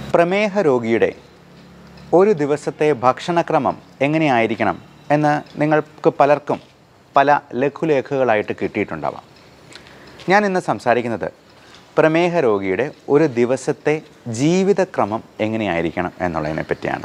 പ്രമേഹ രോഗിയുടെ ഒരു ദിവസത്തെ ഭക്ഷണക്രമം എങ്ങനെയായിരിക്കണം എന്ന് നിങ്ങൾക്ക് പലർക്കും പല ലഘുലേഖകളായിട്ട് കിട്ടിയിട്ടുണ്ടാവാം ഞാൻ ഇന്ന് സംസാരിക്കുന്നത് പ്രമേഹ രോഗിയുടെ ഒരു ദിവസത്തെ ജീവിതക്രമം എങ്ങനെയായിരിക്കണം എന്നുള്ളതിനെ പറ്റിയാണ്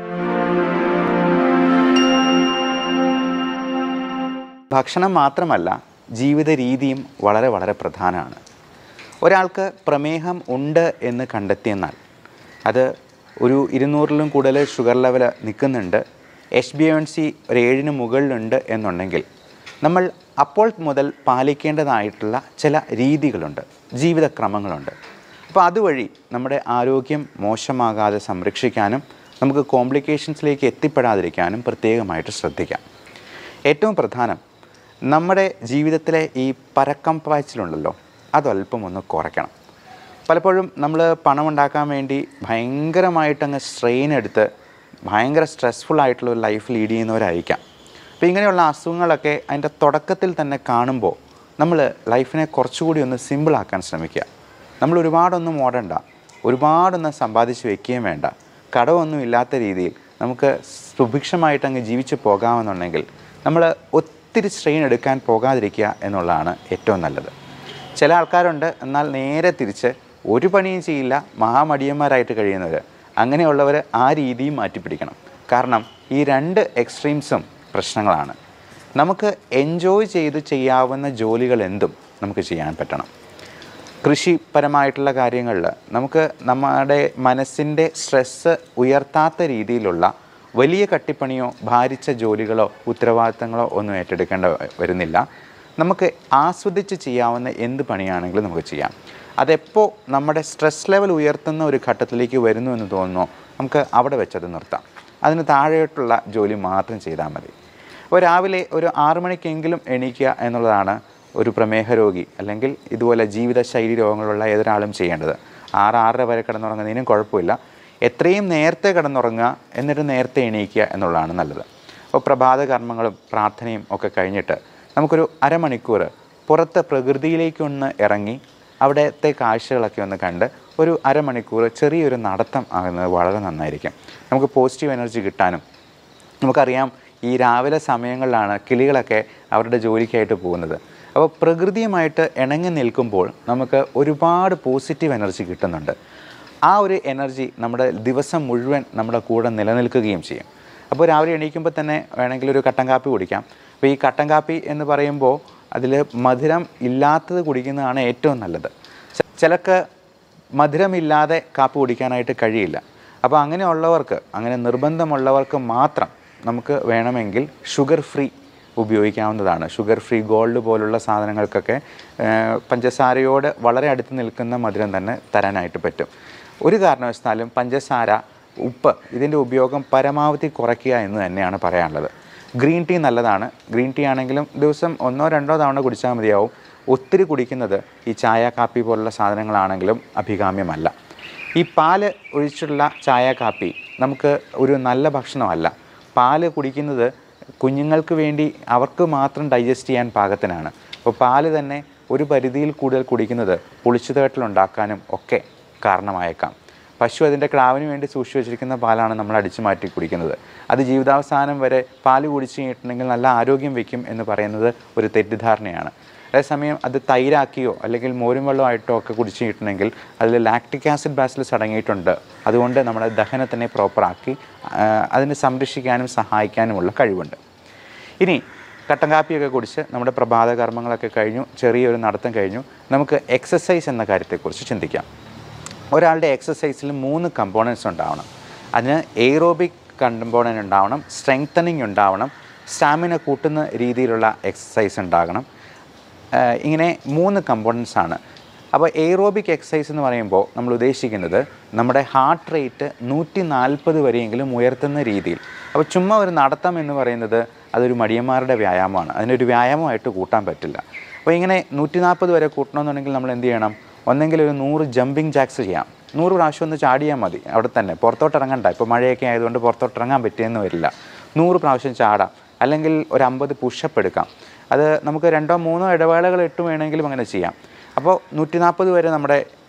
ഭക്ഷണം മാത്രമല്ല ജീവിത രീതിയും വളരെ വളരെ പ്രധാനമാണ് ഒരാൾക്ക് പ്രമേഹം ഉണ്ട് എന്ന് കണ്ടെത്തിയെന്നാൽ അത് ഒരു ഇരുന്നൂറിലും കൂടുതൽ ഷുഗർ ലെവൽ നിൽക്കുന്നുണ്ട് എച്ച് ബി എൻ സി ഒരു ഏഴിന് മുകളിലുണ്ട് എന്നുണ്ടെങ്കിൽ നമ്മൾ അപ്പോൾ മുതൽ പാലിക്കേണ്ടതായിട്ടുള്ള ചില രീതികളുണ്ട് ജീവിതക്രമങ്ങളുണ്ട് അപ്പോൾ അതുവഴി നമ്മുടെ ആരോഗ്യം മോശമാകാതെ സംരക്ഷിക്കാനും നമുക്ക് കോംപ്ലിക്കേഷൻസിലേക്ക് എത്തിപ്പെടാതിരിക്കാനും പ്രത്യേകമായിട്ട് ശ്രദ്ധിക്കാം ഏറ്റവും പ്രധാനം നമ്മുടെ ജീവിതത്തിലെ ഈ പരക്കം പാച്ചിലുണ്ടല്ലോ അതല്പം ഒന്ന് കുറയ്ക്കണം പലപ്പോഴും നമ്മൾ പണം ഉണ്ടാക്കാൻ വേണ്ടി ഭയങ്കരമായിട്ടങ്ങ് സ്ട്രെയിൻ എടുത്ത് ഭയങ്കര സ്ട്രെസ്ഫുൾ ആയിട്ടുള്ള ഒരു ലൈഫ് ലീഡ് ചെയ്യുന്നവരായിരിക്കാം അപ്പോൾ ഇങ്ങനെയുള്ള അസുഖങ്ങളൊക്കെ അതിൻ്റെ തുടക്കത്തിൽ തന്നെ കാണുമ്പോൾ നമ്മൾ ലൈഫിനെ കുറച്ചുകൂടി ഒന്ന് സിമ്പിളാക്കാൻ ശ്രമിക്കുക നമ്മൾ ഒരുപാടൊന്നും ഓടണ്ട ഒരുപാടൊന്നും സമ്പാദിച്ച് വെക്കുകയും വേണ്ട കടമൊന്നും ഇല്ലാത്ത രീതിയിൽ നമുക്ക് സുഭിക്ഷമായിട്ട് അങ്ങ് ജീവിച്ച് പോകാമെന്നുണ്ടെങ്കിൽ നമ്മൾ ഒത്തിരി സ്ട്രെയിൻ എടുക്കാൻ പോകാതിരിക്കുക എന്നുള്ളതാണ് ഏറ്റവും നല്ലത് ചില ആൾക്കാരുണ്ട് എന്നാൽ നേരെ തിരിച്ച് ഒരു പണിയും ചെയ്യില്ല മഹാമടിയന്മാരായിട്ട് കഴിയുന്നവർ അങ്ങനെയുള്ളവർ ആ രീതിയും മാറ്റിപ്പിടിക്കണം കാരണം ഈ രണ്ട് എക്സ്ട്രീംസും പ്രശ്നങ്ങളാണ് നമുക്ക് എൻജോയ് ചെയ്ത് ചെയ്യാവുന്ന ജോലികൾ എന്തും നമുക്ക് ചെയ്യാൻ പറ്റണം കൃഷിപരമായിട്ടുള്ള കാര്യങ്ങളിൽ നമുക്ക് നമ്മുടെ മനസ്സിൻ്റെ സ്ട്രെസ്സ് ഉയർത്താത്ത രീതിയിലുള്ള വലിയ കട്ടിപ്പണിയോ ഭാരിച്ച ജോലികളോ ഉത്തരവാദിത്തങ്ങളോ ഒന്നും ഏറ്റെടുക്കേണ്ട വരുന്നില്ല നമുക്ക് ആസ്വദിച്ച് ചെയ്യാവുന്ന എന്ത് പണിയാണെങ്കിലും നമുക്ക് ചെയ്യാം അതെപ്പോൾ നമ്മുടെ സ്ട്രെസ് ലെവൽ ഉയർത്തുന്ന ഒരു ഘട്ടത്തിലേക്ക് വരുന്നു എന്ന് തോന്നുന്നു നമുക്ക് അവിടെ വെച്ചത് നിർത്താം അതിന് താഴെയോട്ടുള്ള ജോലി മാത്രം ചെയ്താൽ മതി അപ്പോൾ രാവിലെ ഒരു ആറു മണിക്കെങ്കിലും എണീക്കുക എന്നുള്ളതാണ് ഒരു പ്രമേഹ രോഗി അല്ലെങ്കിൽ ഇതുപോലെ ജീവിതശൈലി രോഗങ്ങളുള്ള ഏതൊരാളും ചെയ്യേണ്ടത് ആറ് ആറര വരെ കിടന്നുറങ്ങുന്നതിനും കുഴപ്പമില്ല എത്രയും നേരത്തെ കിടന്നുറങ്ങുക എന്നിട്ട് നേരത്തെ എണീക്കുക എന്നുള്ളതാണ് നല്ലത് അപ്പോൾ പ്രഭാത കർമ്മങ്ങളും പ്രാർത്ഥനയും ഒക്കെ കഴിഞ്ഞിട്ട് നമുക്കൊരു അരമണിക്കൂർ പുറത്ത് പ്രകൃതിയിലേക്കൊന്ന് ഇറങ്ങി അവിടുത്തെ കാഴ്ചകളൊക്കെ ഒന്ന് കണ്ട് ഒരു അരമണിക്കൂർ ചെറിയൊരു നടത്തം ആകുന്നത് വളരെ നന്നായിരിക്കും നമുക്ക് പോസിറ്റീവ് എനർജി കിട്ടാനും നമുക്കറിയാം ഈ രാവിലെ സമയങ്ങളിലാണ് കിളികളൊക്കെ അവരുടെ ജോലിക്കായിട്ട് പോകുന്നത് അപ്പോൾ പ്രകൃതിയുമായിട്ട് ഇണങ്ങി നിൽക്കുമ്പോൾ നമുക്ക് ഒരുപാട് പോസിറ്റീവ് എനർജി കിട്ടുന്നുണ്ട് ആ ഒരു എനർജി നമ്മുടെ ദിവസം മുഴുവൻ നമ്മുടെ കൂടെ നിലനിൽക്കുകയും ചെയ്യും അപ്പോൾ രാവിലെ എണീക്കുമ്പോൾ തന്നെ വേണമെങ്കിൽ ഒരു കട്ടൻ കാപ്പി കുടിക്കാം അപ്പോൾ ഈ കട്ടൻ കാപ്പി എന്ന് പറയുമ്പോൾ അതിൽ മധുരം ഇല്ലാത്തത് കുടിക്കുന്നതാണ് ഏറ്റവും നല്ലത് ചെ- ചിലർക്ക് മധുരമില്ലാതെ കാപ്പി കുടിക്കാനായിട്ട് കഴിയില്ല അപ്പോൾ അങ്ങനെയുള്ളവർക്ക് അങ്ങനെ നിർബന്ധമുള്ളവർക്ക് മാത്രം നമുക്ക് വേണമെങ്കിൽ ഷുഗർ ഫ്രീ ഉപയോഗിക്കാവുന്നതാണ് ഷുഗർ ഫ്രീ ഗോൾഡ് പോലുള്ള സാധനങ്ങൾക്കൊക്കെ ആ, പഞ്ചസാരയോട് വളരെ അടുത്ത് നിൽക്കുന്ന മധുരം തന്നെ തരാനായിട്ട് പറ്റും ഒരു കാരണവശാലും പഞ്ചസാര ഉപ്പ് ഇതിൻ്റെ ഉപയോഗം പരമാവധി കുറയ്ക്കുക എന്ന് തന്നെയാണ് പറയാനുള്ളത് ഗ്രീൻ ടീ നല്ലതാണ് ഗ്രീൻ ടീ ആണെങ്കിലും ദിവസം ഒന്നോ രണ്ടോ തവണ കുടിച്ചാൽ മതിയാവും ഒത്തിരി കുടിക്കുന്നത് ഈ ചായ കാപ്പി പോലുള്ള സാധനങ്ങളാണെങ്കിലും അഭികാമ്യമല്ല ഈ പാല് ഒഴിച്ചുള്ള ചായ കാപ്പി നമുക്ക് ഒരു നല്ല ഭക്ഷണമല്ല പാല് കുടിക്കുന്നത് കുഞ്ഞുങ്ങൾക്ക് വേണ്ടി അവർക്ക് മാത്രം ഡൈജസ്റ്റ് ചെയ്യാൻ പാകത്തിനാണ് അപ്പോൾ പാല് തന്നെ ഒരു പരിധിയിൽ കൂടുതൽ കുടിക്കുന്നത് പുളിച്ചുതേട്ടലുണ്ടാക്കാനും ഒക്കെ കാരണമായേക്കാം പശു അതിൻ്റെ ക്രാവിന് വേണ്ടി സൂക്ഷിച്ചു വെച്ചിരിക്കുന്ന പാലാണ് നമ്മൾ അടിച്ചു മാറ്റി കുടിക്കുന്നത് അത് ജീവിതാവസാനം വരെ പാല് കുടിച്ചു കഴിഞ്ഞിട്ടുണ്ടെങ്കിൽ നല്ല ആരോഗ്യം വയ്ക്കും എന്ന് പറയുന്നത് ഒരു തെറ്റിദ്ധാരണയാണ് അതേസമയം അത് തൈരാക്കിയോ അല്ലെങ്കിൽ മോരും വെള്ളമായിട്ടോ ഒക്കെ കുടിച്ചു കഴിഞ്ഞിട്ടുണ്ടെങ്കിൽ അതിൽ ലാക്ടിക് ആസിഡ് ബാസിലസ് അടങ്ങിയിട്ടുണ്ട് അതുകൊണ്ട് നമ്മുടെ ദഹനത്തിനെ പ്രോപ്പറാക്കി ആ, അതിനെ സംരക്ഷിക്കാനും സഹായിക്കാനുമുള്ള കഴിവുണ്ട് ഇനി കട്ടൻ കാപ്പിയൊക്കെ കുടിച്ച് നമ്മുടെ പ്രഭാത കർമ്മങ്ങളൊക്കെ കഴിഞ്ഞു ചെറിയൊരു നടത്തം കഴിഞ്ഞു നമുക്ക് എക്സസൈസ് എന്ന കാര്യത്തെക്കുറിച്ച് ചിന്തിക്കാം ഒരാളുടെ എക്സസൈസിൽ മൂന്ന് കമ്പോണൻസ് ഉണ്ടാവണം അതിന് എയ്റോബിക് കമ്പോണൻ്റ് ഉണ്ടാവണം സ്ട്രെങ്തനിങ് ഉണ്ടാവണം സ്റ്റാമിന കൂട്ടുന്ന രീതിയിലുള്ള എക്സസൈസ് ഉണ്ടാകണം ആഹ് ഇങ്ങനെ മൂന്ന് കമ്പോണൻസ് ആണ് അപ്പോൾ എയ്റോബിക് എക്സസൈസ് എന്ന് പറയുമ്പോൾ നമ്മൾ ഉദ്ദേശിക്കുന്നത് നമ്മുടെ ഹാർട്ട് റേറ്റ് നൂറ്റി നാൽപ്പത് വരെയെങ്കിലും ഉയർത്തുന്ന രീതിയിൽ അപ്പോൾ ചുമ്മാ ഒരു നടത്തം എന്ന് പറയുന്നത് അതൊരു മടിയന്മാരുടെ വ്യായാമമാണ് അതിനൊരു വ്യായാമമായിട്ട് കൂട്ടാൻ പറ്റില്ല അപ്പോൾ ഇങ്ങനെ നൂറ്റി നാൽപ്പത് വരെ കൂട്ടണമെന്നുണ്ടെങ്കിൽ നമ്മൾ എന്ത് ചെയ്യണം ഒന്നെങ്കിൽ ഒരു നൂറ് ജമ്പിങ് ജാക്സ് ചെയ്യാം നൂറ് പ്രാവശ്യം ഒന്ന് ചാടിയാൽ മതി അവിടെ തന്നെ പുറത്തോട്ട് ഇറങ്ങണ്ട ഇപ്പോൾ മഴയൊക്കെ ആയതുകൊണ്ട് പുറത്തോട്ട് ഇറങ്ങാൻ പറ്റിയെന്ന് വരില്ല നൂറ് പ്രാവശ്യം ചാടാം അല്ലെങ്കിൽ ഒരു അമ്പത് പുഷപ്പ് എടുക്കാം അത് നമുക്ക് രണ്ടോ മൂന്നോ ഇടവേളകൾ ഇട്ട് വേണമെങ്കിലും അങ്ങനെ ചെയ്യാം അപ്പോൾ നൂറ്റി നാൽപ്പത് വരെ നമ്മുടെ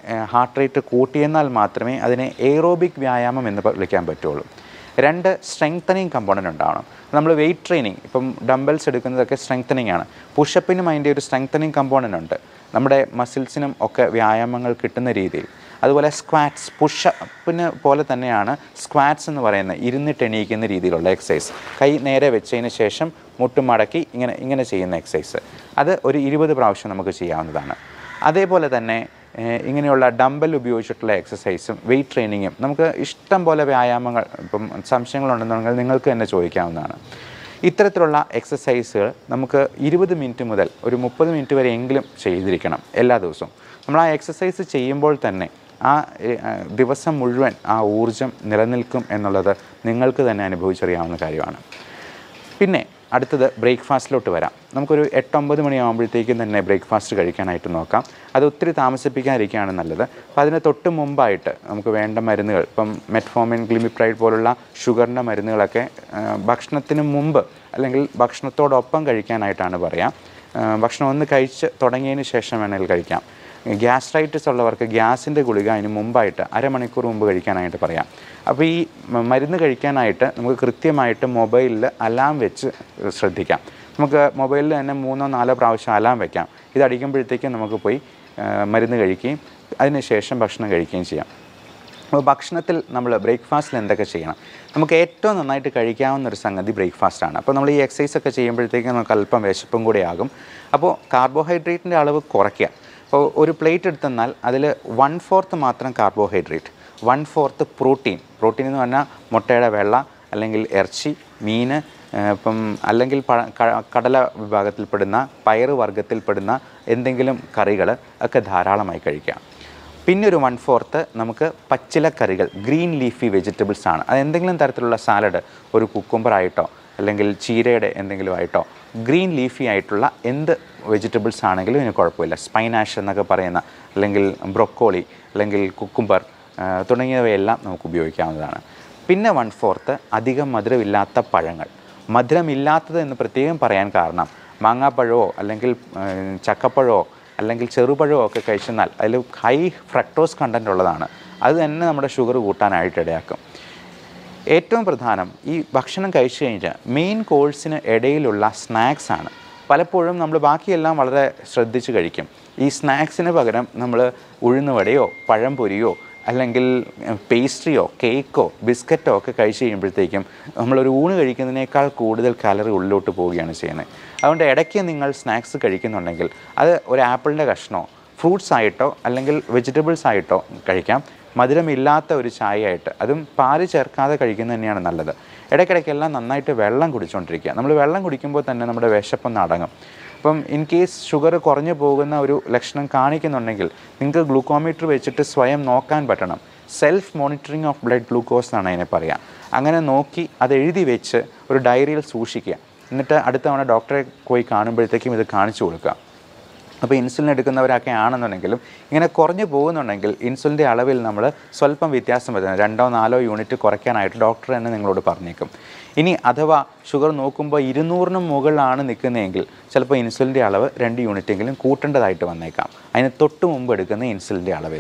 ഹാർട്ട് റേറ്റ് കൂട്ടിയെന്നാൽ മാത്രമേ അതിനെ എയ്റോബിക് വ്യായാമം എന്ന് പ- വിളിക്കാൻ പറ്റുള്ളൂ രണ്ട് സ്ട്രെങ്തനിങ് കമ്പോണൻ്റ് ഉണ്ടാവണം നമ്മൾ വെയിറ്റ് ട്രെയിനിങ് ഇപ്പം ഡംബൽസ് എടുക്കുന്നതൊക്കെ സ്ട്രെങ്തനിങ് ആണ് പുഷപ്പിനും അതിൻ്റെ ഒരു സ്ട്രെങ്തനിങ് കമ്പോണൻ്റ് ഉണ്ട് നമ്മുടെ മസിൽസിനും ഒക്കെ വ്യായാമങ്ങൾ കിട്ടുന്ന രീതിയിൽ അതുപോലെ സ്ക്വാറ്റ്സ് പുഷപ്പിന് പോലെ തന്നെയാണ് സ്ക്വാറ്റ്സ് എന്ന് പറയുന്ന ഇരുന്നിട്ട് എണീക്കുന്ന രീതിയിലുള്ള എക്സസൈസ് കൈ നേരെ വെച്ചതിന് ശേഷം മുട്ടും മടക്കി ഇങ്ങനെ ഇങ്ങനെ ചെയ്യുന്ന എക്സസൈസ് അത് ഒരു ഇരുപത് പ്രാവശ്യം നമുക്ക് ചെയ്യാവുന്നതാണ് അതേപോലെ തന്നെ ഏഹ്, ഇങ്ങനെയുള്ള ഡമ്പൽ ഉപയോഗിച്ചിട്ടുള്ള എക്സസൈസും വെയിറ്റ് ട്രെയിനിങ്ങും നമുക്ക് ഇഷ്ടം പോലെ വ്യായാമങ്ങൾ ഇപ്പം സംശയങ്ങളുണ്ടെന്നുണ്ടെങ്കിൽ നിങ്ങൾക്ക് തന്നെ ചോദിക്കാവുന്നതാണ് ഇത്തരത്തിലുള്ള എക്സസൈസുകൾ നമുക്ക് ഇരുപത് മിനിറ്റ് മുതൽ ഒരു മുപ്പത് മിനിറ്റ് വരെ എങ്കിലും ചെയ്തിരിക്കണം എല്ലാ ദിവസവും നമ്മൾ ആ എക്സസൈസ് ചെയ്യുമ്പോൾ തന്നെ ആ ഏഹ്, ആ, ദിവസം മുഴുവൻ ആ ഊർജം നിലനിൽക്കും എന്നുള്ളത് നിങ്ങൾക്ക് തന്നെ അനുഭവിച്ചറിയാവുന്ന കാര്യമാണ് പിന്നെ അടുത്തത് ബ്രേക്ക്ഫാസ്റ്റിലോട്ട് വരാം നമുക്കൊരു എട്ടൊമ്പത് മണിയാകുമ്പോഴത്തേക്കും തന്നെ ബ്രേക്ക്ഫാസ്റ്റ് കഴിക്കാനായിട്ട് നോക്കാം അത് ഒത്തിരി താമസിപ്പിക്കാതിരിക്കുകയാണ് നല്ലത് അപ്പോൾ അതിന് തൊട്ട് മുമ്പായിട്ട് നമുക്ക് വേണ്ട മരുന്നുകൾ ഇപ്പം മെറ്റ്ഫോമിൻ ഗ്ലിമിപ്രൈഡ് പോലുള്ള ഷുഗറിൻ്റെ മരുന്നുകളൊക്കെ ആ, ഭക്ഷണത്തിന് മുമ്പ് അല്ലെങ്കിൽ ഭക്ഷണത്തോടൊപ്പം കഴിക്കാനായിട്ടാണ് പറയാം ആ, ഭക്ഷണം ഒന്ന് കഴിച്ച് തുടങ്ങിയതിന് ശേഷം വേണമെങ്കിൽ കഴിക്കാം ഗ്യാസ്ട്രൈറ്റിസ് ഉള്ളവർക്ക് ഗ്യാസിൻ്റെ ഗുളിക അതിന് മുമ്പായിട്ട് അരമണിക്കൂർ മുമ്പ് കഴിക്കാനായിട്ട് പറയാം അപ്പോൾ ഈ മ- മരുന്ന് കഴിക്കാനായിട്ട് നമുക്ക് കൃത്യമായിട്ട് മൊബൈലിൽ അലാം വെച്ച് ശ്രദ്ധിക്കാം നമുക്ക് മൊബൈലിൽ തന്നെ മൂന്നോ നാലോ പ്രാവശ്യം അലാം വെക്കാം ഇത് അടിക്കുമ്പോഴത്തേക്കും നമുക്ക് പോയി ആ, മരുന്ന് കഴിക്കുകയും അതിന് ശേഷം ഭക്ഷണം കഴിക്കുകയും ചെയ്യാം അപ്പോൾ ഭക്ഷണത്തിൽ നമ്മൾ ബ്രേക്ക്ഫാസ്റ്റിൽ എന്തൊക്കെ ചെയ്യണം നമുക്ക് ഏറ്റവും നന്നായിട്ട് കഴിക്കാവുന്ന ഒരു സംഗതി ബ്രേക്ക്ഫാസ്റ്റ് ആണ് അപ്പോൾ നമ്മൾ ഈ എക്സസൈസ് ഒക്കെ ചെയ്യുമ്പോഴത്തേക്കും നമുക്ക് അല്പം വിശപ്പും കൂടെ ആകും അപ്പോൾ കാർബോഹൈഡ്രേറ്റിൻ്റെ അളവ് കുറയ്ക്കുക അപ്പോൾ ഒരു പ്ലേറ്റ് എടുത്തെന്നാൽ അതിൽ വൺ ഫോർത്ത് മാത്രം carbohydrate one fourth protein protein എന്ന് പറഞ്ഞാൽ മുട്ടയുടെ വെള്ള അല്ലെങ്കിൽ ഇറച്ചി മീന് ഏഹ് ഇപ്പം അല്ലെങ്കിൽ പഴ ക- കടല വിഭാഗത്തിൽപ്പെടുന്ന പയറ് വർഗ്ഗത്തിൽപ്പെടുന്ന എന്തെങ്കിലും കറികൾ ഒക്കെ ധാരാളമായി കഴിക്കാം പിന്നെ ഒരു വൺ ഫോർത്ത് നമുക്ക് പച്ചിലക്കറികൾ ഗ്രീൻ ലീഫി വെജിറ്റബിൾസ് ആണ് അത് എന്തെങ്കിലും തരത്തിലുള്ള സാലഡ് ഒരു കുക്കുംബർ ആയിട്ടോ അല്ലെങ്കിൽ ചീരയുടെ എന്തെങ്കിലും ആയിട്ടോ ഗ്രീൻ ലീഫി ആയിട്ടുള്ള എന്ത് വെജിറ്റബിൾസ് ആണെങ്കിലും ഇതിന് കുഴപ്പമില്ല സ്പൈനാഷ് എന്നൊക്കെ പറയുന്ന അല്ലെങ്കിൽ ബ്രൊക്കോളി അല്ലെങ്കിൽ കുക്കുംബർ തുടങ്ങിയവയെല്ലാം നമുക്ക് ഉപയോഗിക്കാവുന്നതാണ് പിന്നെ വൺ ഫോർത്ത് അധികം മധുരമില്ലാത്ത പഴങ്ങൾ മധുരമില്ലാത്തത് എന്ന് പ്രത്യേകം പറയാൻ കാരണം മാങ്ങാപ്പഴമോ അല്ലെങ്കിൽ ഏഹ്, ചക്കപ്പഴമോ അല്ലെങ്കിൽ ചെറുപഴമോ ഒക്കെ കഴിച്ചെന്നാൽ അതിൽ ഹൈ ഫ്രക്ടോസ് കണ്ടൻ്റ് ഉള്ളതാണ് അത് തന്നെ നമ്മുടെ ഷുഗർ കൂട്ടാനായിട്ട് ഇടയാക്കും ഏറ്റവും പ്രധാനം ഈ ഭക്ഷണം കഴിച്ചു കഴിഞ്ഞാൽ മെയിൻ കോഴ്സിന് ഇടയിലുള്ള സ്നാക്സ് ആണ് പലപ്പോഴും നമ്മൾ ബാക്കിയെല്ലാം വളരെ ശ്രദ്ധിച്ച് കഴിക്കും ഈ സ്നാക്സിന് പകരം നമ്മൾ ഉഴുന്നുവടയോ പഴംപൊരിയോ അല്ലെങ്കിൽ പേസ്ട്രിയോ കേക്കോ ബിസ്ക്കറ്റോ ഒക്കെ കഴിച്ച് കഴിയുമ്പോഴത്തേക്കും നമ്മളൊരു ഊണ് കഴിക്കുന്നതിനേക്കാൾ കൂടുതൽ കാലറി ഉള്ളിലോട്ട് പോവുകയാണ് ചെയ്യുന്നത് അതുകൊണ്ട് ഇടയ്ക്ക് നിങ്ങൾ സ്നാക്സ് കഴിക്കുന്നുണ്ടെങ്കിൽ അത് ഒരു ആപ്പിളിൻ്റെ കഷ്ണമോ ഫ്രൂട്ട്സ് ആയിട്ടോ അല്ലെങ്കിൽ വെജിറ്റബിൾസ് ആയിട്ടോ കഴിക്കാം മധുരമില്ലാത്ത ഒരു ചായയായിട്ട് അതും പാല് ചേർക്കാതെ കഴിക്കുന്നത് തന്നെയാണ് നല്ലത് ഇടയ്ക്കിടയ്ക്കെല്ലാം നന്നായിട്ട് വെള്ളം കുടിച്ചുകൊണ്ടിരിക്കുക നമ്മൾ വെള്ളം കുടിക്കുമ്പോൾ തന്നെ നമ്മുടെ വിശപ്പൊന്ന് അടങ്ങും അപ്പം ഇൻ കേസ് ഷുഗർ കുറഞ്ഞു പോകുന്ന ഒരു ലക്ഷണം കാണിക്കുന്നുണ്ടെങ്കിൽ നിങ്ങൾക്ക് ഗ്ലൂക്കോമീറ്റർ വെച്ചിട്ട് സ്വയം നോക്കാൻ പറ്റണം self monitoring of blood glucose എന്നാണ് അതിനെ പറയുക അങ്ങനെ നോക്കി അത് എഴുതി വെച്ച് ഒരു ഡയറിയിൽ സൂക്ഷിക്കുക എന്നിട്ട് അടുത്ത തവണ ഡോക്ടറെ പോയി കാണുമ്പോഴത്തേക്കും ഇത് കാണിച്ചു കൊടുക്കുക അപ്പോൾ ഇൻസുലിൻ എടുക്കുന്നവരൊക്കെ ആണെന്നുണ്ടെങ്കിലും ഇങ്ങനെ കുറഞ്ഞു പോകുന്നുണ്ടെങ്കിൽ ഇൻസുലിൻ്റെ അളവിൽ നമ്മൾ സ്വല്പം വ്യത്യാസം വരുന്നത് രണ്ടോ നാലോ യൂണിറ്റ് കുറയ്ക്കാനായിട്ട് ഡോക്ടർ തന്നെ നിങ്ങളോട് പറഞ്ഞേക്കും ഇനി അഥവാ ഷുഗർ നോക്കുമ്പോൾ ഇരുന്നൂറിന് മുകളിലാണ് നിൽക്കുന്നതെങ്കിൽ ചിലപ്പോൾ ഇൻസുലിൻ്റെ അളവ് രണ്ട് യൂണിറ്റെങ്കിലും കൂട്ടേണ്ടതായിട്ട് വന്നേക്കാം അതിന് തൊട്ട് മുമ്പ് എടുക്കുന്ന ഇൻസുലിൻ്റെ അളവിൽ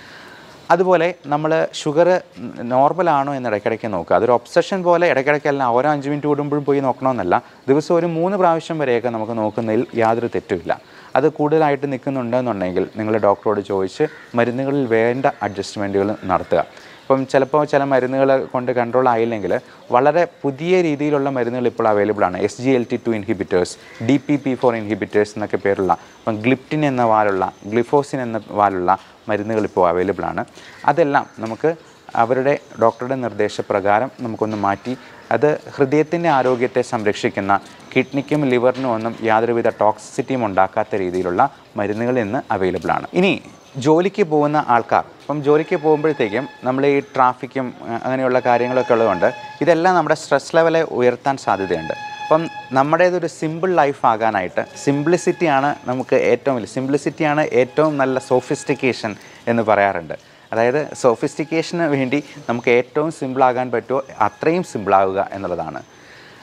അതുപോലെ നമ്മൾ ഷുഗർ നോർമലാണോ എന്ന് ഇടയ്ക്കിടയ്ക്ക് നോക്കുക അതൊരു ഒബ്സഷൻ പോലെ ഇടയ്ക്കിടയ്ക്കല്ല ഓരോ അഞ്ച് മിനിറ്റ് കൂടുമ്പോഴും പോയി നോക്കണമെന്നല്ല ദിവസം ഒരു മൂന്ന് പ്രാവശ്യം വരെയൊക്കെ നമുക്ക് നോക്കുന്നതിൽ യാതൊരു തെറ്റുമില്ല അത് കൂടുതലായിട്ട് നിൽക്കുന്നുണ്ടെന്നുണ്ടെങ്കിൽ നിങ്ങൾ ഡോക്ടറോട് ചോദിച്ച് മരുന്നുകളിൽ വേണ്ട അഡ്ജസ്റ്റ്മെൻറ്റുകൾ നടത്തുക ഇപ്പം ചിലപ്പോൾ ചില മരുന്നുകൾ കൊണ്ട് കൺട്രോൾ ആയില്ലെങ്കിൽ വളരെ പുതിയ രീതിയിലുള്ള മരുന്നുകൾ ഇപ്പോൾ അവൈലബിൾ ആണ് S G L T two inhibitors D P P four inhibitors എന്നൊക്കെ പേരുള്ള ഇപ്പം ഗ്ലിപ്റ്റിൻ എന്ന വാലുള്ള ഗ്ലിഫോസിൻ എന്ന വാലുള്ള മരുന്നുകൾ ഇപ്പോൾ അവൈലബിൾ ആണ് അതെല്ലാം നമുക്ക് അവരുടെ ഡോക്ടറുടെ നിർദ്ദേശപ്രകാരം നമുക്കൊന്ന് മാറ്റി അത് ഹൃദയത്തിൻ്റെ ആരോഗ്യത്തെ സംരക്ഷിക്കുന്ന കിഡ്നിക്കും ലിവറിനും ഒന്നും യാതൊരുവിധ ടോക്സിസിറ്റിയും ഉണ്ടാക്കാത്ത രീതിയിലുള്ള മരുന്നുകൾ ഇന്ന് അവൈലബിൾ ആണ് ഇനി ജോലിക്ക് പോകുന്ന ആൾക്കാർ ഇപ്പം ജോലിക്ക് പോകുമ്പോഴത്തേക്കും നമ്മൾ ഈ ട്രാഫിക്കും അഹ് അങ്ങനെയുള്ള കാര്യങ്ങളൊക്കെ ഉള്ളതുകൊണ്ട് ഇതെല്ലാം നമ്മുടെ സ്ട്രെസ് ലെവലെ ഉയർത്താൻ സാധ്യതയുണ്ട് അപ്പം നമ്മുടേതൊരു സിമ്പിൾ ലൈഫ് ആകാനായിട്ട് സിംപ്ലിസിറ്റിയാണ് നമുക്ക് ഏറ്റവും വലിയ സിംപ്ലിസിറ്റിയാണ് ഏറ്റവും നല്ല സോഫിസ്റ്റിക്കേഷൻ എന്ന് പറയാറുണ്ട് അതായത് സോഫിസ്റ്റിക്കേഷന് വേണ്ടി നമുക്ക് ഏറ്റവും സിമ്പിളാകാൻ പറ്റുമോ അത്രയും സിമ്പിളാവുക എന്നുള്ളതാണ്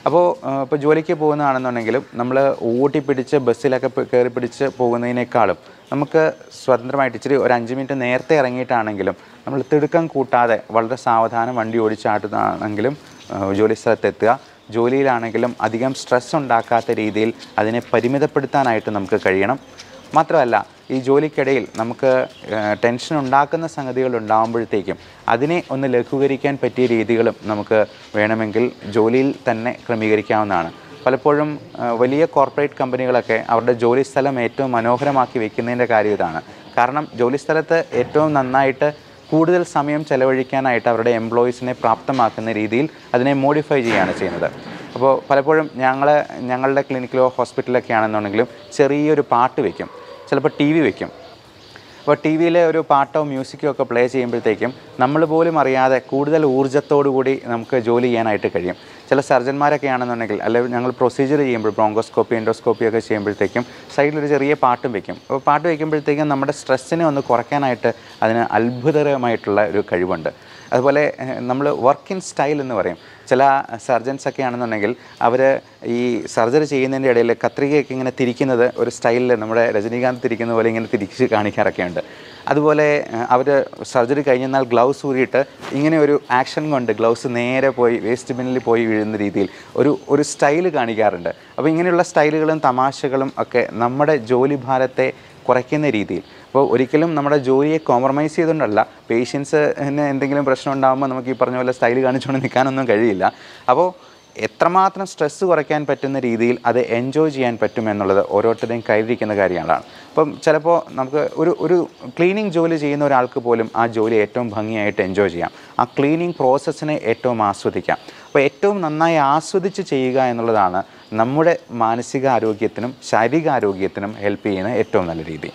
അപ്പോൾ ഇപ്പോൾ ജോലിക്ക് പോകുന്നതാണെന്നുണ്ടെങ്കിലും നമ്മൾ ഓട്ടി പിടിച്ച് ബസ്സിലൊക്കെ പ് കയറി പിടിച്ച് പോകുന്നതിനേക്കാളും നമുക്ക് സ്വതന്ത്രമായിട്ട് ഇച്ചിരി ഒരു അഞ്ച് മിനിറ്റ് നേരത്തെ ഇറങ്ങിയിട്ടാണെങ്കിലും നമ്മൾ തിടുക്കം കൂട്ടാതെ വളരെ സാവധാനം വണ്ടി ഓടിച്ചാട്ടുന്നതാണെങ്കിലും ജോലി സ്ഥലത്തെത്തുക ജോലിയിലാണെങ്കിലും അധികം സ്ട്രെസ് ഉണ്ടാക്കാത്ത രീതിയിൽ അതിനെ പരിമിതപ്പെടുത്താനായിട്ട് നമുക്ക് കഴിയണം മാത്രമല്ല ഈ ജോലിക്കിടയിൽ നമുക്ക് ഏഹ്, ടെൻഷൻ ഉണ്ടാക്കുന്ന സംഗതികൾ ഉണ്ടാകുമ്പോഴത്തേക്കും അതിനെ ഒന്ന് ലഘൂകരിക്കാൻ പറ്റിയ രീതികളും നമുക്ക് വേണമെങ്കിൽ ജോലിയിൽ തന്നെ ക്രമീകരിക്കാവുന്നതാണ് പലപ്പോഴും ഏഹ്, വലിയ കോർപ്പറേറ്റ് കമ്പനികളൊക്കെ അവരുടെ ജോലി സ്ഥലം ഏറ്റവും മനോഹരമാക്കി വെക്കുന്നതിൻ്റെ കാര്യം ഇതാണ് കാരണം ജോലി സ്ഥലത്ത് ഏറ്റവും നന്നായിട്ട് കൂടുതൽ സമയം ചെലവഴിക്കാനായിട്ട് അവരുടെ എംപ്ലോയീസിനെ പ്രാപ്തമാക്കുന്ന രീതിയിൽ അതിനെ മോഡിഫൈ ചെയ്യുകയാണ് ചെയ്യുന്നത് അപ്പോൾ പലപ്പോഴും ഞങ്ങൾ ഞങ്ങളുടെ ക്ലിനിക്കിലോ ഹോസ്പിറ്റലിലൊക്കെ ആണെന്നുണ്ടെങ്കിലും ചെറിയൊരു പാട്ട് വയ്ക്കും ചിലപ്പോൾ ടി വി വയ്ക്കും അപ്പോൾ ടി വിയിലെ ഒരു പാട്ടോ മ്യൂസിക്കോ ഒക്കെ പ്ലേ ചെയ്യുമ്പോഴത്തേക്കും നമ്മൾ പോലും അറിയാതെ കൂടുതൽ ഊർജ്ജത്തോടു കൂടി നമുക്ക് ജോലി ചെയ്യാനായിട്ട് കഴിയും ചില സർജന്മാരൊക്കെ ആണെന്നുണ്ടെങ്കിൽ അല്ലെങ്കിൽ ഞങ്ങൾ പ്രൊസീജിയർ ചെയ്യുമ്പോൾ ബ്രോങ്കോസ്കോപ്പി എൻഡോസ്കോപ്പി ഒക്കെ ചെയ്യുമ്പോഴത്തേക്കും സൈഡിലൊരു ചെറിയ പാട്ടും വെക്കും അപ്പോൾ പാട്ട് വയ്ക്കുമ്പോഴത്തേക്കും നമ്മുടെ സ്ട്രെസ്സിനെ ഒന്ന് കുറയ്ക്കാനായിട്ട് അതിന് അത്ഭുതകരമായിട്ടുള്ള ഒരു കഴിവുണ്ട് അതുപോലെ നമ്മൾ വർക്ക് ഇൻ സ്റ്റൈൽ എന്ന് പറയും ചില സർജൻസ് ഒക്കെ ആണെന്നുണ്ടെങ്കിൽ അവർ ഈ സർജറി ചെയ്യുന്നതിൻ്റെ ഇടയിൽ കത്രികയൊക്കെ ഇങ്ങനെ തിരിക്കുന്നത് ഒരു സ്റ്റൈലിൽ നമ്മുടെ രജനീകാന്ത് തിരിക്കുന്ന പോലെ ഇങ്ങനെ തിരിച്ച് കാണിക്കാറൊക്കെ ഉണ്ട് അതുപോലെ അവർ സർജറി കഴിഞ്ഞെന്നാൽ ഗ്ലൗസ് ഊരിയിട്ട് ഇങ്ങനെ ഒരു ആക്ഷൻ കൊണ്ട് ഗ്ലൗസ് നേരെ പോയി വേസ്റ്റ് ബിന്നിൽ പോയി വീഴുന്ന രീതിയിൽ ഒരു ഒരു സ്റ്റൈൽ കാണിക്കാറുണ്ട് അപ്പോൾ ഇങ്ങനെയുള്ള സ്റ്റൈലുകളും തമാശകളും ഒക്കെ നമ്മുടെ ജോലി ഭാരത്തെ കുറയ്ക്കുന്ന രീതിയിൽ അപ്പോൾ ഒരിക്കലും നമ്മുടെ ജോലിയെ കോംപ്രമൈസ് ചെയ്തുകൊണ്ടല്ല പേഷ്യൻസിന് എന്തെങ്കിലും പ്രശ്നം ഉണ്ടാകുമ്പോൾ നമുക്ക് ഈ പറഞ്ഞ പോലെ സ്റ്റൈൽ കാണിച്ചുകൊണ്ട് നിൽക്കാനൊന്നും കഴിയില്ല അപ്പോൾ എത്രമാത്രം സ്ട്രെസ്സ് കുറയ്ക്കാൻ പറ്റുന്ന രീതിയിൽ അത് എൻജോയ് ചെയ്യാൻ പറ്റും എന്നുള്ളത് ഓരോരുത്തരുടെയും കയ്യിലിരിക്കുന്ന കാര്യങ്ങളാണ് അപ്പം ചിലപ്പോൾ നമുക്ക് ഒരു ഒരു ക്ലീനിങ് ജോലി ചെയ്യുന്ന ഒരാൾക്ക് പോലും ആ ജോലി ഏറ്റവും ഭംഗിയായിട്ട് എൻജോയ് ചെയ്യാം ആ ക്ലീനിങ് പ്രോസസ്സിനെ ഏറ്റവും ആസ്വദിക്കാം അപ്പോൾ ഏറ്റവും നന്നായി ആസ്വദിച്ച് ചെയ്യുക എന്നുള്ളതാണ് നമ്മുടെ മാനസികാരോഗ്യത്തിനും ശാരീരികാരോഗ്യത്തിനും ഹെൽപ്പ് ചെയ്യുന്ന ഏറ്റവും നല്ല രീതി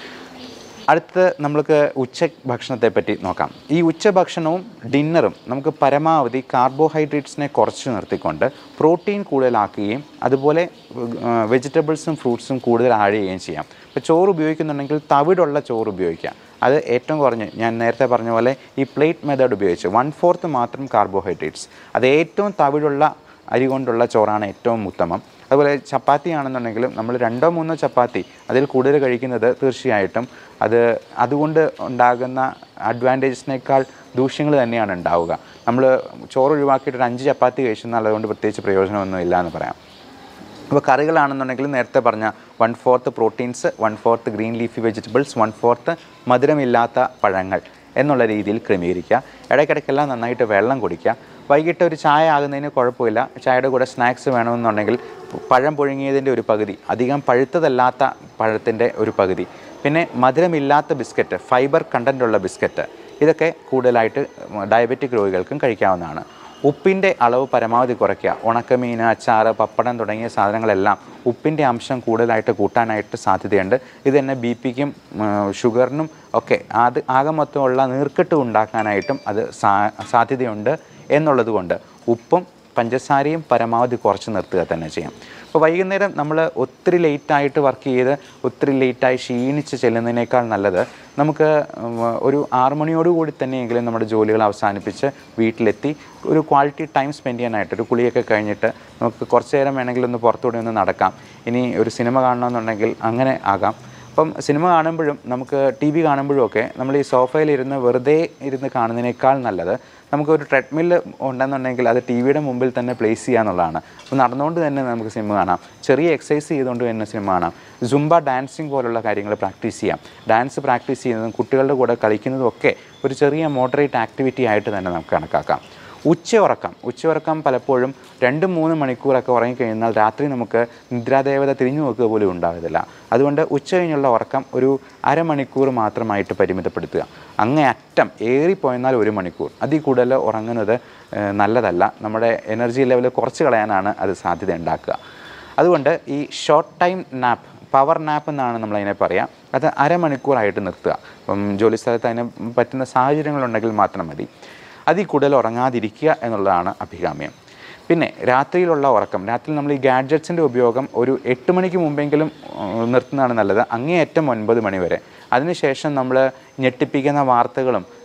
അടുത്ത് നമ്മൾക്ക് ഉച്ച ഭക്ഷണത്തെ പറ്റി നോക്കാം ഈ ഉച്ചഭക്ഷണവും ഡിന്നറും നമുക്ക് പരമാവധി കാർബോഹൈഡ്രേറ്റ്സിനെ കുറച്ച് നിർത്തിക്കൊണ്ട് പ്രോട്ടീൻ കൂടുതലാക്കുകയും അതുപോലെ വെജിറ്റബിൾസും ഫ്രൂട്ട്സും കൂടുതൽ ആഡ് ചെയ്യുകയും ചെയ്യാം ഇപ്പോൾ ചോറ് ഉപയോഗിക്കുന്നുണ്ടെങ്കിൽ തവിടുള്ള ചോറ് ഉപയോഗിക്കാം അത് ഏറ്റവും കുറഞ്ഞ് ഞാൻ നേരത്തെ പറഞ്ഞ പോലെ ഈ പ്ലേറ്റ് മെത്തേഡ് ഉപയോഗിച്ച് വൺ ഫോർത്ത് മാത്രം കാർബോഹൈഡ്രേറ്റ്സ് അത് ഏറ്റവും തവിടുള്ള അരി കൊണ്ടുള്ള ചോറാണ് ഏറ്റവും ഉത്തമം അതുപോലെ ചപ്പാത്തി ആണെന്നുണ്ടെങ്കിലും നമ്മൾ രണ്ടോ മൂന്നോ ചപ്പാത്തി അതിൽ കൂടുതൽ കഴിക്കുന്നത് തീർച്ചയായിട്ടും അത് അതുകൊണ്ട് ഉണ്ടാകുന്ന അഡ്വാൻറ്റേജസിനേക്കാൾ ദൂഷ്യങ്ങൾ തന്നെയാണ് ഉണ്ടാവുക നമ്മൾ ചോറ് ഒഴിവാക്കിയിട്ട് ഒരു അഞ്ച് ചപ്പാത്തി കഴിച്ചെന്നാൽ അതുകൊണ്ട് പ്രത്യേകിച്ച് പ്രയോജനമൊന്നും ഇല്ല എന്ന് പറയാം ഇപ്പോൾ കറികളാണെന്നുണ്ടെങ്കിൽ നേരത്തെ പറഞ്ഞ one fourth proteins one fourth green leafy vegetables one fourth മധുരമില്ലാത്ത പഴങ്ങൾ എന്നുള്ള രീതിയിൽ ക്രമീകരിക്കുക ഇടയ്ക്കിടയ്ക്കെല്ലാം നന്നായിട്ട് വെള്ളം കുടിക്കുക വൈകിട്ട് ഒരു ചായ ആകുന്നതിന് കുഴപ്പമില്ല ചായയുടെ കൂടെ സ്നാക്സ് വേണമെന്നുണ്ടെങ്കിൽ പഴം പുഴുങ്ങിയതിൻ്റെ ഒരു പകുതി അധികം പഴുത്തതല്ലാത്ത പഴത്തിൻ്റെ ഒരു പകുതി പിന്നെ മധുരമില്ലാത്ത ബിസ്ക്കറ്റ് ഫൈബർ കണ്ടൻ്റുള്ള ബിസ്ക്കറ്റ് ഇതൊക്കെ കൂടുതലായിട്ട് ഡയബറ്റിക് രോഗികൾക്കും കഴിക്കാവുന്നതാണ് ഉപ്പിൻ്റെ അളവ് പരമാവധി കുറയ്ക്കുക ഉണക്കമീൻ അച്ചാറ് പപ്പടം തുടങ്ങിയ സാധനങ്ങളെല്ലാം ഉപ്പിൻ്റെ അംശം കൂടുതലായിട്ട് കൂട്ടാനായിട്ട് സാധ്യതയുണ്ട് ഇത് തന്നെ ബി പിക്കും ഷുഗറിനും ഒക്കെ അത് ആകെ മൊത്തമുള്ള നീർക്കെട്ട് ഉണ്ടാക്കാനായിട്ടും അത് സാ സാധ്യതയുണ്ട് എന്നുള്ളത് കൊണ്ട് ഉപ്പും പഞ്ചസാരയും പരമാവധി കുറച്ച് നിർത്തുക തന്നെ ചെയ്യാം അപ്പോൾ വൈകുന്നേരം നമ്മൾ ഒത്തിരി ലേറ്റായിട്ട് വർക്ക് ചെയ്ത് ഒത്തിരി ലേറ്റായി ക്ഷീണിച്ച് ചെല്ലുന്നതിനേക്കാൾ നല്ലത് നമുക്ക് ഉം, ഒരു ആറ് മണിയോട് കൂടി തന്നെയെങ്കിലും നമ്മുടെ ജോലികൾ അവസാനിപ്പിച്ച് വീട്ടിലെത്തി ഒരു ക്വാളിറ്റി ടൈം സ്പെൻഡ് ചെയ്യാനായിട്ട് ഒരു കുളിയൊക്കെ കഴിഞ്ഞിട്ട് നമുക്ക് കുറച്ച് നേരം വേണമെങ്കിൽ ഒന്ന് പുറത്തുകൂടി ഒന്ന് നടക്കാം ഇനി ഒരു സിനിമ കാണണമെന്നുണ്ടെങ്കിൽ അങ്ങനെ ആകാം അപ്പം സിനിമ കാണുമ്പോഴും നമുക്ക് ടി വി കാണുമ്പോഴും ഒക്കെ നമ്മൾ ഈ സോഫയിൽ ഇരുന്ന് വെറുതെ ഇരുന്ന് കാണുന്നതിനേക്കാൾ നല്ലത് നമുക്കൊരു ട്രെഡ്മില്ല് ഉണ്ടെന്നുണ്ടെങ്കിൽ അത് ടി വിയുടെ മുമ്പിൽ തന്നെ പ്ലേസ് ചെയ്യുക എന്നുള്ളതാണ് അപ്പോൾ നടന്നുകൊണ്ട് തന്നെ നമുക്ക് സിനിമ കാണാം ചെറിയ എക്സസൈസ് ചെയ്തുകൊണ്ട് തന്നെ സിനിമ കാണാം സുംബ ഡാൻസിങ് പോലുള്ള കാര്യങ്ങൾ പ്രാക്ടീസ് ചെയ്യാം ഡാൻസ് പ്രാക്ടീസ് ചെയ്യുന്നതും കുട്ടികളുടെ കൂടെ കളിക്കുന്നതും ഒക്കെ ഒരു ചെറിയ മോഡറേറ്റ് ആക്ടിവിറ്റി ആയിട്ട് തന്നെ നമുക്ക് കണക്കാക്കാം ഉച്ചയുറക്കം ഉച്ചയുറക്കം പലപ്പോഴും രണ്ട് മൂന്ന് മണിക്കൂറൊക്കെ ഉറങ്ങിക്കഴിഞ്ഞാൽ രാത്രി നമുക്ക് നിദ്രാദേവത തിരിഞ്ഞു നോക്കുക പോലും ഉണ്ടാകത്തില്ല അതുകൊണ്ട് ഉച്ച കഴിഞ്ഞുള്ള ഉറക്കം ഒരു അരമണിക്കൂർ മാത്രമായിട്ട് പരിമിതപ്പെടുത്തുക അങ്ങേ അറ്റം ഏറിപ്പോയെന്നാൽ ഒരു മണിക്കൂർ അതിൽ കൂടുതൽ ഉറങ്ങുന്നത് ഏഹ്, നല്ലതല്ല നമ്മുടെ എനർജി ലെവൽ കുറച്ച് കളയാനാണ് അത് സാധ്യത ഉണ്ടാക്കുക അതുകൊണ്ട് ഈ short time nap power nap എന്നാണ് നമ്മളതിനെ പറയാം അത് അരമണിക്കൂറായിട്ട് നിർത്തുക ഇപ്പം ജോലി സ്ഥലത്ത് അതിന് പറ്റുന്ന സാഹചര്യങ്ങളുണ്ടെങ്കിൽ മാത്രം മതി അതിൽ കൂടുതൽ ഉറങ്ങാതിരിക്കുക എന്നുള്ളതാണ് അഭികാമ്യം പിന്നെ രാത്രിയിലുള്ള ഉറക്കം രാത്രി നമ്മൾ ഈ ഗാഡ്ജറ്റ്സിൻ്റെ ഉപയോഗം ഒരു എട്ട് മണിക്ക് മുമ്പെങ്കിലും ഉം, നിർത്തുന്നതാണ് നല്ലത് അങ്ങേയറ്റം ഒൻപത് മണി വരെ അതിനുശേഷം നമ്മൾ ഞെട്ടിപ്പിക്കുന്ന വാർത്തകളും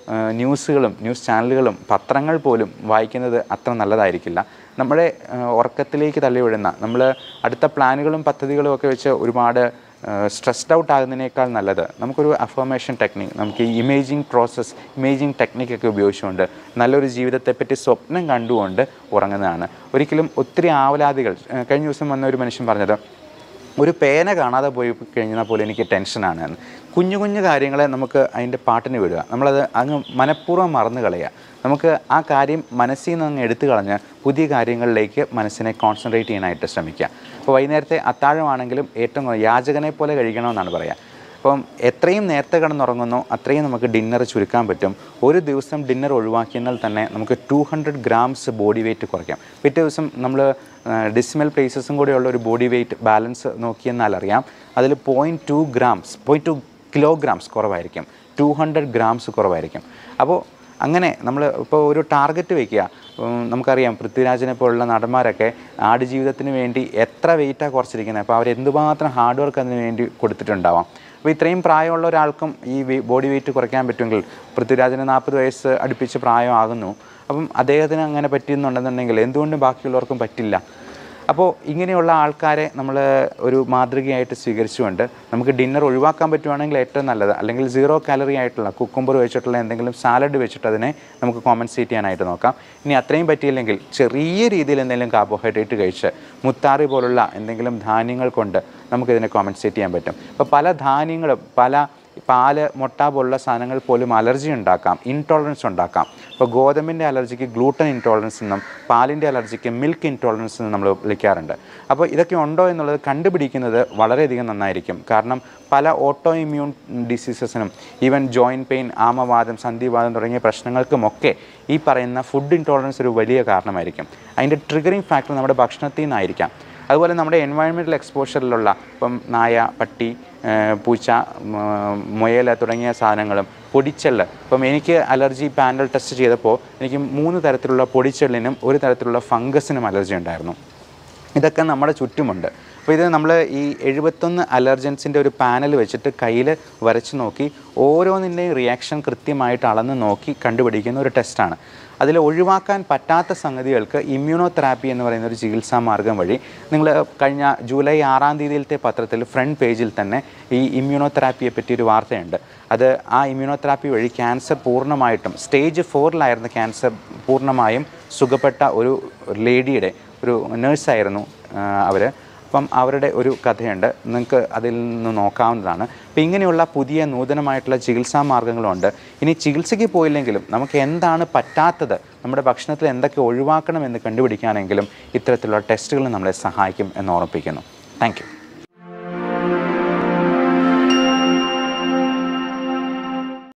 ആ, ന്യൂസുകളും ന്യൂസ് ചാനലുകളും പത്രങ്ങൾ പോലും വായിക്കുന്നത് അത്ര നല്ലതായിരിക്കില്ല നമ്മുടെ ആ, ഉറക്കത്തിലേക്ക് തള്ളിവിടുന്ന നമ്മൾ അടുത്ത പ്ലാനുകളും പദ്ധതികളും ഒക്കെ വെച്ച് ഒരുപാട് സ്ട്രെസ്ഡ് ഔട്ട് ആകുന്നതിനേക്കാൾ നല്ലത് നമുക്കൊരു അഫർമേഷൻ ടെക്നിക് നമുക്ക് ഈ ഇമേജിംഗ് പ്രോസസ്സ് ഇമേജിംഗ് ടെക്നിക്കൊക്കെ ഉപയോഗിച്ചുകൊണ്ട് നല്ലൊരു ജീവിതത്തെപ്പറ്റി സ്വപ്നം കണ്ടുകൊണ്ട് ഉറങ്ങുന്നതാണ് ഒരിക്കലും ഒത്തിരി ആവലാതികൾ ആ, കഴിഞ്ഞ ദിവസം വന്ന ഒരു മനുഷ്യൻ പറഞ്ഞത് ഒരു പേന കാണാതെ പോയി കഴിഞ്ഞാൽ പോലും എനിക്ക് ടെൻഷനാണ് എന്ന് കുഞ്ഞു കുഞ്ഞു കാര്യങ്ങളെ നമുക്ക് അതിൻ്റെ പാട്ടിന് വിടുക നമ്മളത് അങ്ങ് മനഃപൂർവ്വം മറന്നു കളയുക നമുക്ക് ആ കാര്യം മനസ്സിൽ നിന്ന് അങ്ങ് എടുത്തു കളഞ്ഞ് പുതിയ കാര്യങ്ങളിലേക്ക് മനസ്സിനെ കോൺസെൻട്രേറ്റ് ചെയ്യാനായിട്ട് ശ്രമിക്കുക അപ്പോൾ വൈകുന്നേരത്തെ അത്താഴമാണെങ്കിലും ഏറ്റവും കുറവ് യാചകനെ പോലെ കഴിക്കണമെന്നാണ് പറയുക അപ്പം എത്രയും നേരത്തെ കിടന്നുറങ്ങുന്നോ അത്രയും നമുക്ക് ഡിന്നർ ചുരുക്കാൻ പറ്റും ഒരു ദിവസം ഡിന്നർ ഒഴിവാക്കിയാൽ തന്നെ നമുക്ക് two hundred grams body weight കുറയ്ക്കാം പിറ്റേ ദിവസം നമ്മൾ ഡിസിമൽ പ്ലേസസും കൂടെയുള്ള ഒരു ബോഡി വെയിറ്റ് ബാലൻസ് നോക്കിയെന്നാൽ അറിയാം അതിൽ point two grams point two kilograms കുറവായിരിക്കും ടു ഹൺഡ്രഡ് ഗ്രാംസ് കുറവായിരിക്കും അപ്പോൾ അങ്ങനെ നമ്മൾ ഇപ്പോൾ ഒരു ടാർഗറ്റ് വയ്ക്കുക ഉം, നമുക്കറിയാം പൃഥ്വിരാജിനെ പോലുള്ള നടന്മാരൊക്കെ ആടുജീവിതത്തിന് വേണ്ടി എത്ര വെയിറ്റാണ് കുറച്ചിരിക്കുന്നത് അപ്പോൾ അവർ എന്തുമാത്രം ഹാർഡ് വർക്ക് അതിന് വേണ്ടി കൊടുത്തിട്ടുണ്ടാവാം അപ്പോൾ ഇത്രയും പ്രായമുള്ള ഒരാൾക്കും ഈ ബോഡി വെയിറ്റ് കുറയ്ക്കാൻ പറ്റുമെങ്കിൽ പൃഥ്വിരാജിന് നാൽപ്പത് വയസ്സ് അടുപ്പിച്ച് പ്രായമാകുന്നു അപ്പം അദ്ദേഹത്തിന് അങ്ങനെ പറ്റിയെന്നുണ്ടെന്നുണ്ടെങ്കിൽ എന്തുകൊണ്ട് ബാക്കിയുള്ളവർക്കും പറ്റില്ല അപ്പോൾ ഇങ്ങനെയുള്ള ആൾക്കാരെ നമ്മൾ ഒരു മാതൃകയായിട്ട് സ്വീകരിച്ചുകൊണ്ട് നമുക്ക് ഡിന്നർ ഒഴിവാക്കാൻ പറ്റുവാണെങ്കിൽ ഏറ്റവും നല്ലത് അല്ലെങ്കിൽ സീറോ കാലറി ആയിട്ടുള്ള കുക്കുംബർ വെച്ചിട്ടുള്ള എന്തെങ്കിലും സാലഡ് വെച്ചിട്ട് അതിനെ നമുക്ക് കോമ്പൻസേറ്റ് ചെയ്യാനായിട്ട് നോക്കാം ഇനി അത്രയും പറ്റിയില്ലെങ്കിൽ ചെറിയ രീതിയിൽ എന്തെങ്കിലും കാർബോഹൈഡ്രേറ്റ് കഴിച്ച് മുത്താറി പോലുള്ള എന്തെങ്കിലും ധാന്യങ്ങൾ കൊണ്ട് നമുക്കിതിനെ കോമ്പൻസേറ്റ് ചെയ്യാൻ പറ്റും ഇപ്പോൾ പല ധാന്യങ്ങളും പല പാല് മുട്ട പോലുള്ള സാധനങ്ങൾ പോലും അലർജി ഉണ്ടാക്കാം ഇൻടോളറൻസ് ഉണ്ടാക്കാം ഇപ്പോൾ ഗോതമ്പിൻ്റെ അലർജിക്ക് ഗ്ലൂട്ടൻ ഇൻടോളറൻസ് എന്നും പാലിൻ്റെ അലർജിക്ക് മിൽക്ക് ഇൻടോളറൻസ് എന്നും നമ്മൾ വിളിക്കാറുണ്ട് അപ്പോൾ ഇതൊക്കെ ഉണ്ടോ എന്നുള്ളത് കണ്ടുപിടിക്കുന്നത് വളരെയധികം നന്നായിരിക്കും കാരണം പല ഓട്ടോ ഇമ്മ്യൂൺ ഡിസീസസിനും ഈവൻ ജോയിൻറ്റ് പെയിൻ ആമവാദം സന്ധിവാദം തുടങ്ങിയ പ്രശ്നങ്ങൾക്കുമൊക്കെ ഈ പറയുന്ന ഫുഡ് ഇൻടോളറൻസ് ഒരു വലിയ കാരണമായിരിക്കും അതിൻ്റെ ട്രിഗറിങ് ഫാക്ടർ നമ്മുടെ ഭക്ഷണത്തിൽ നിന്നായിരിക്കാം അതുപോലെ നമ്മുടെ എൻവയൺമെൻറ്റൽ എക്സ്പോഷറിലുള്ള ഇപ്പം നായ പട്ടി ഏഹ് പൂച്ച ഉം, മുയൽ തുടങ്ങിയ സാധനങ്ങളും പൊടിച്ചെള്ള് ഇപ്പം എനിക്ക് അലർജി പാനൽ ടെസ്റ്റ് ചെയ്തപ്പോൾ എനിക്ക് മൂന്ന് തരത്തിലുള്ള പൊടിച്ചെള്ളിനും ഒരു തരത്തിലുള്ള ഫംഗസിനും അലർജി ഉണ്ടായിരുന്നു ഇതൊക്കെ നമ്മുടെ ചുറ്റുമുണ്ട് അപ്പോൾ ഇത് നമ്മൾ ഈ എഴുപത്തൊന്ന് അലർജൻസിൻ്റെ ഒരു പാനൽ വെച്ചിട്ട് കയ്യിൽ വരച്ച് നോക്കി ഓരോന്നിൻ്റെയും റിയാക്ഷൻ കൃത്യമായിട്ട് അളന്ന് നോക്കി കണ്ടുപിടിക്കുന്ന ഒരു ടെസ്റ്റാണ് അതിൽ ഒഴിവാക്കാൻ പറ്റാത്ത സംഗതികൾക്ക് ഇമ്മ്യൂണോ തെറാപ്പി എന്ന് പറയുന്ന ഒരു ചികിത്സാ മാർഗം വഴി നിങ്ങൾ കഴിഞ്ഞ ജൂലൈ ആറാം തീയതിയിലത്തെ പത്രത്തിൽ ഫ്രണ്ട് പേജിൽ തന്നെ ഈ ഇമ്മ്യൂണോ തെറാപ്പിയെ പറ്റി ഒരു വാർത്തയുണ്ട് അത് ആ ഇമ്മ്യൂണോ തെറാപ്പി വഴി ക്യാൻസർ പൂർണ്ണമായിട്ടും സ്റ്റേജ് ഫോറിലായിരുന്ന ക്യാൻസർ പൂർണ്ണമായും സുഖപ്പെട്ട ഒരു ലേഡിയുടെ ഒരു നേഴ്സായിരുന്നു അവർ അപ്പം അവരുടെ ഒരു കഥയുണ്ട് നിങ്ങൾക്ക് അതിൽ നിന്ന് നോക്കാവുന്നതാണ് അപ്പം ഇങ്ങനെയുള്ള പുതിയ നൂതനമായിട്ടുള്ള ചികിത്സാ മാർഗ്ഗങ്ങളുണ്ട് ഇനി ചികിത്സയ്ക്ക് പോയില്ലെങ്കിലും നമുക്ക് എന്താണ് പറ്റാത്തത് നമ്മുടെ ഭക്ഷണത്തിൽ എന്തൊക്കെ ഒഴിവാക്കണം എന്ന് കണ്ടുപിടിക്കാനെങ്കിലും ഇത്തരത്തിലുള്ള ടെസ്റ്റുകൾ നമ്മളെ സഹായിക്കും എന്ന് ഓർമ്മിപ്പിക്കുന്നു താങ്ക് യു